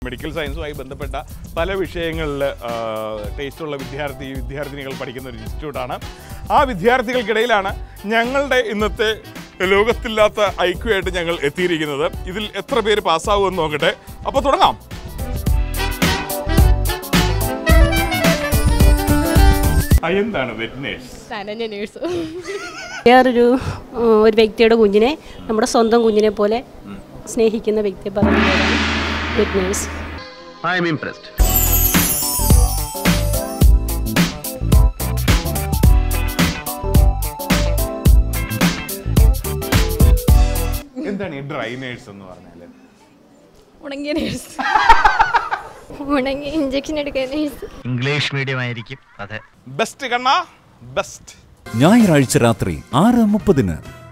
Medical സയൻസുമായി ബന്ധപ്പെട്ട പല വിഷയങ്ങളിൽ ടേസ്റ്റുള്ള വിദ്യാർത്ഥി വിദ്യാർത്ഥിനികൾ പഠിക്കുന്ന ഒരു ഇൻസ്റ്റിറ്റ്യൂട്ടാണ് ആ വിദ്യാർത്ഥികൾക്കിടയിലാണ് ഞങ്ങളുടെ ഇന്നത്തെ ലോകത്തില്ലാത്ത ഐക്യമായിട്ട് ഞങ്ങൾ എത്തിയിരിക്കുന്നത് ഇതിൽ എത്ര പേര് പാസ്സാവുമെന്ന് നോക്കട്ടെ അപ്പോൾ തുടങ്ങാം ആ, എന്താണ് വെറ്റ്നേഴ്സ് നനഞ്ഞ നേഴ്സ് വേറൊരു ആ, ഒരു വ്യക്തിയുടെ കുഞ്ഞിനെ നമ്മുടെ സ്വന്തം കുഞ്ഞിനെ പോലെ സ്നേഹിക്കുന്ന വ്യക്തിയെ പറയുന്നതാണ് വിറ്റ്നേഴ്സ് I am impressed. എന്താണ് ഈ ഡ്രൈനേഴ്സ് എന്ന് പറഞ്ഞാൽ ഉണങ്ങിയ നേഴ്സ് ഉണങ്ങി ഇഞ്ചക്ഷൻ എടുക്കുന്ന നേഴ്സ് ഇംഗ്ലീഷ് മീഡിയം ആയിരിക്കും അതെ ബെസ്റ്റ് കണ്ണ ബെസ്റ്റ് ഞായറാഴ്ച രാത്രി ആറ് മുപ്പതിന്